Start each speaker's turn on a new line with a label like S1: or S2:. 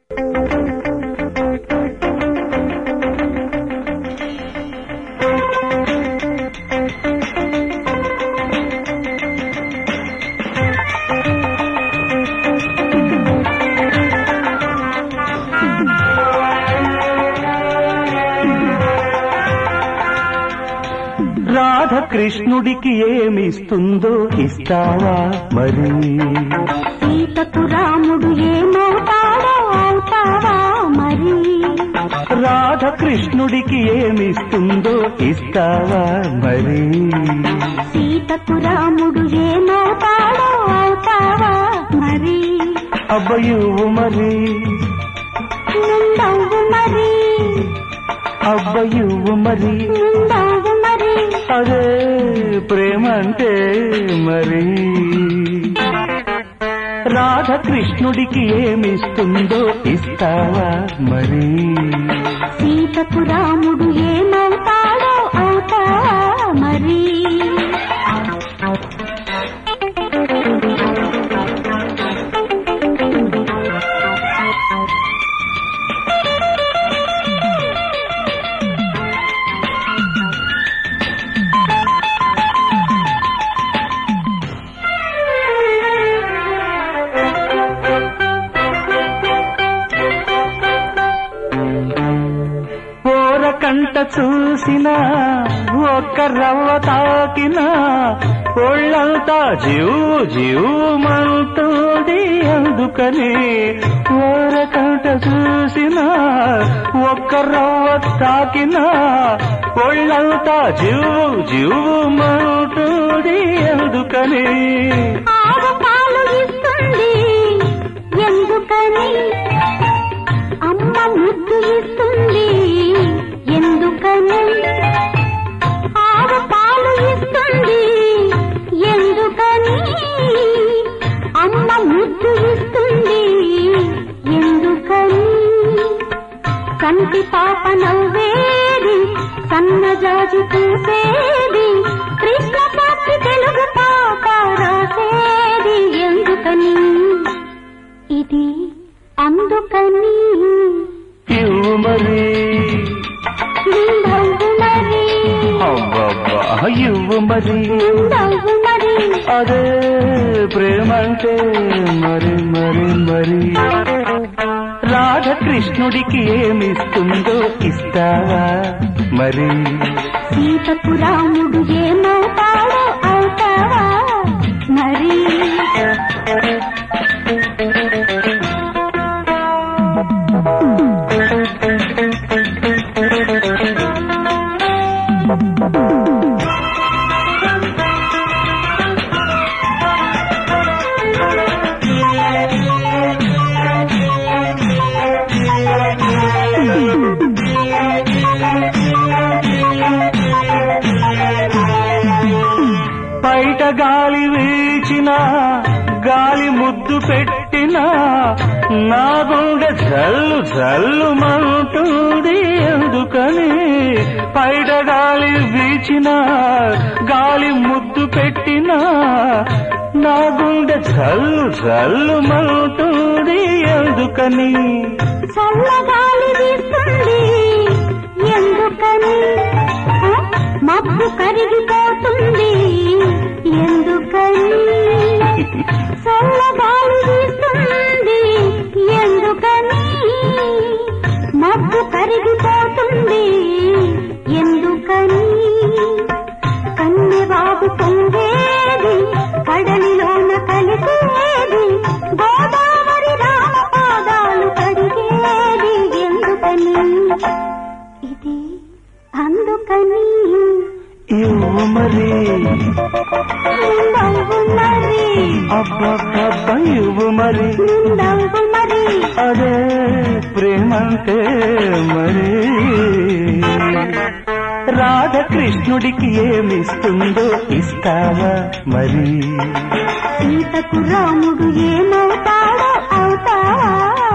S1: రాధ కృష్ణుడికి ఏమిస్తుందో ఇస్తావా మరి
S2: సీతకు రాముడు ఏమవుతాడో అవుతావా మరి
S1: రాధ కృష్ణుడికి ఏమిస్తుందో ఇస్తావా మరి
S2: సీతకు రాముడు ఏమవుతాడో అవుతావా మరి
S1: అబ్బయువు మరి
S2: నుండవు మరి
S1: అబ్బయువు మరి
S2: నుండవు మరి
S1: అదే ప్రేమ అంటే మరి రాధ కృష్ణుడికి ఏమిస్తుందో ఇస్తావా మరి
S2: సీతకు రాముడు ఏమవుతాడో అవుతావా మరి
S1: ఓరకంట చూసిన ఒక్క రవ్వ తాకిన ఒళ్ళంతా జీవు జీవుమంటుంది అందుకని ఓరకంట చూసిన ఒక్క రవ్వ తాకిన ఒళ్ళంతా జీవు జీవుమంటుంది అందుకని
S2: ఆవు పాలు ఇస్తుంది ఎందుకని అమ్మ ముద్దు ఇస్తుంది ఎందుకని ఆవు పాలు ఇస్తుంది ఎందుకని అమ్మ ముద్దు ఇస్తుంది ఎందుకని కంటి పాప నవ్వేది సన్నజాజి పూసేది కృష్ణ సాక్షి తెలుగు పాప రాసేది ఎందుకని ఇది అందుకని
S1: ఇవ్వు మరి
S2: నిందవు మరి
S1: అబ్బబ్బా ఇవ్వు మరి
S2: నిందవు మరి
S1: అదే ప్రేమంటే మరి మరి మరి రాధ కృష్ణుడికి ఏమిస్తుందో ఇస్తావా మరి
S2: సీతకు రాముడు ఏమవుతాడో అవుతావా మరి
S1: బయట గాలి వీచిన గాలి ముద్దు పెట్టినా నా గుండె జల్లు జల్లు మంటుంది ఎందుకని బయట గాలి వీచిన గాలి ముద్దు పెట్టినా నా గుండె జల్లు జల్లు మంటుంది ఎందుకని
S2: చల్లగాలి వీస్తుంది ఎందుకని ఆ? మబ్బు కరిగిపోతుంది ఎందుకని చల్లగాలి వీస్తుంది ఎందుకని మబ్బు కరిగిపోతుంది ఎందుకని కన్నె బాబు పొంగేది కడలిలోన కలిసేది గోదావరి రామ పాదాలు కడిగేది ఎందుకని ఇది అందుకని
S1: ఇవ్వు మరి
S2: నిందవు మరి
S1: అబ్బబ్బబ్బ ఇవ్వు మరి
S2: నిందవు మరి
S1: అదే ప్రేమంటే మరి రాధ కృష్ణుడికి ఏమిస్తుందో ఇస్తావా మరి
S2: సీతకు రాముడు ఏమవుతాడో అవుతావా